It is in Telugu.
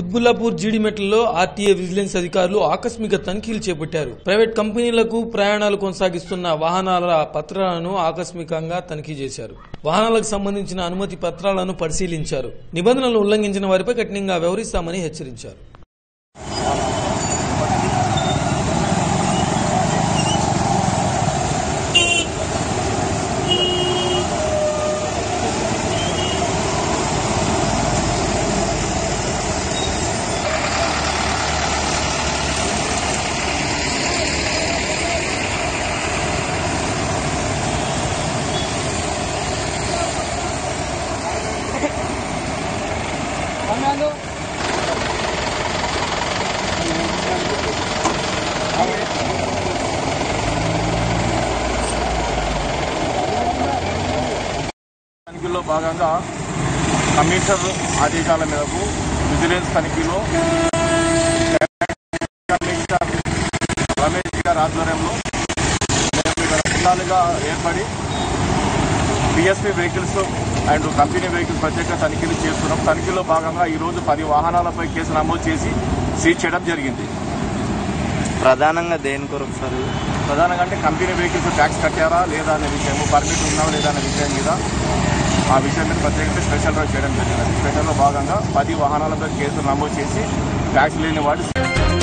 కుత్బుల్లాపూర్ జీడిమెట్లలో ఆర్టీఏ విజిలెన్స్ అధికారులు ఆకస్మిక తనిఖీలు చేపట్టారు ప్రైవేట్ కంపెనీలకు ప్రయాణాలు కొనసాగిస్తున్న వాహనాల పత్రాలను ఆకస్మికంగా తనిఖీ చేశారు వాహనాలకు సంబంధించిన అనుమతి పత్రాలను పరిశీలించారు నిబంధనలు ఉల్లంఘించిన వారిపై కఠినంగా వ్యవహరిస్తామని హెచ్చరించారు తనిఖీలో భాగంగా కమిషనర్ ఆదేశాల మేరకు విజిలెన్స్ తనిఖీలో కమిషనర్ రమేష్ గారి ఆధ్వర్యంలో మేము ఇక్కడ జిల్లాలుగా ఏర్పడి BSP vehicles and company vehicles ప్రత్యేక తనిఖీలు చేస్తున్నాం తనిఖీలో భాగంగా ఈ రోజు పది వాహనాలపై కేసు నమోదు చేసి సీజ్ చేయడం జరిగింది ప్రధానంగా దేని కొరకు సార్ ఇది? ప్రధానంగా అంటే కంపెనీ వెహికల్స్ ట్యాక్స్ కట్టారా లేదా అనే విషయం పర్మిట్ ఉందా లేదా అనే విషయం మీద ఆ విషయం మీద ప్రత్యేకంగా స్పెషల్ డ్రైవ్ చేయడం జరిగింది స్పెషల్లో భాగంగా పది వాహనాలపై కేసులు నమోదు చేసి ట్యాక్స్ లేని వాడు